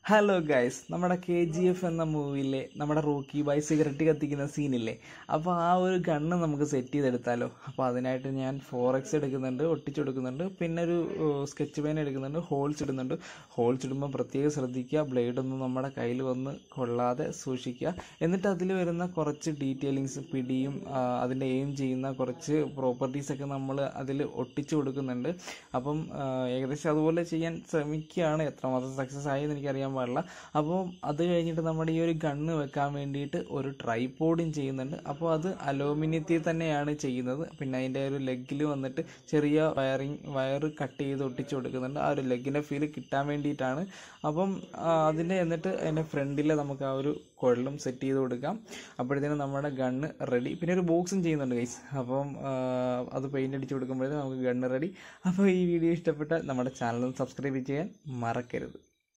hello guys നമ്മുടെ K G F എന്ന മൂവിയിലെ നമ്മുടെ റോക്കി ബൈ സിഗരറ്റ് കത്തിക്കുന്ന സീനില്ലേ അപ്പോൾ ആ ഒരു ഗണ്ണ് നമുക്ക് സെറ്റ് ചെയ്തെടുത്താലോ അപ്പോൾ അതിനായിട്ട് ഞാൻ ഫോർ എക്സ് എടുക്കുന്നുണ്ട് ഒട്ടിച്ചെടുക്കുന്നുണ്ട് പിന്നെ ഒരു സ്കെച്ച് പെയിൻ എടുക്കുന്നുണ്ട് ഹോൾസ് ഇടുന്നുണ്ട് ഹോൾസ് ഇടുമ്പോൾ പ്രത്യേകം ശ്രദ്ധിക്കുക ബ്ലേഡ് ഒന്നും നമ്മുടെ കയ്യിൽ വന്ന് കൊള്ളാതെ സൂക്ഷിക്കുക എന്നിട്ട് അതിൽ വരുന്ന കുറച്ച് ഡീറ്റെയിലിങ്സ് പിടിയും ആ, അതിൻ്റെ എയിം ചെയ്യുന്ന കുറച്ച് പ്രോപ്പർട്ടീസ് ഒക്കെ നമ്മൾ അതിൽ ഒട്ടിച്ചു കൊടുക്കുന്നുണ്ട് അപ്പം ആ, ഏകദേശം അതുപോലെ ചെയ്യാൻ ശ്രമിക്കുകയാണ് എത്രമാത്രം സക്സസ് ആയി എന്ന് എനിക്കറിയാൻ പാടില്ല അപ്പോൾ അത് കഴിഞ്ഞിട്ട് നമ്മുടെ ഈ ഒരു ഗണ്ണ് വെക്കാൻ വേണ്ടിയിട്ട് ഒരു ട്രൈപോഡും ചെയ്യുന്നുണ്ട് അപ്പോൾ അത് അലൂമിനിയത്തിൽ തന്നെയാണ് ചെയ്യുന്നത് പിന്നെ അതിൻ്റെ ഒരു ലെഗിൽ വന്നിട്ട് ചെറിയ വയറിങ് വയർ കട്ട് ചെയ്ത് ഒട്ടിച്ച് കൊടുക്കുന്നുണ്ട് ആ ഒരു ലെഗിൻ്റെ ഫീൽ കിട്ടാൻ വേണ്ടിയിട്ടാണ് അപ്പം ആ, അതിൻ്റെ എന്നിട്ട് അതിൻ്റെ ഫ്രണ്ടിൽ നമുക്ക് ആ ഒരു കുഴലും സെറ്റ് ചെയ്ത് കൊടുക്കാം അപ്പോഴത്തേനും നമ്മുടെ ഗണ്ണ് റെഡി പിന്നെ ഒരു ബോക്സും ചെയ്യുന്നുണ്ട് ഗൈസ് അപ്പം ആ, അത് പെയിൻ്റ് അടിച്ച് കൊടുക്കുമ്പോഴത്തേക്കും നമുക്ക് ഗണ്ണ് റെഡി അപ്പോൾ ഈ വീഡിയോ ഇഷ്ടപ്പെട്ടാൽ നമ്മുടെ ചാനൽ സബ്സ്ക്രൈബ് ചെയ്യാൻ മറക്കരുത്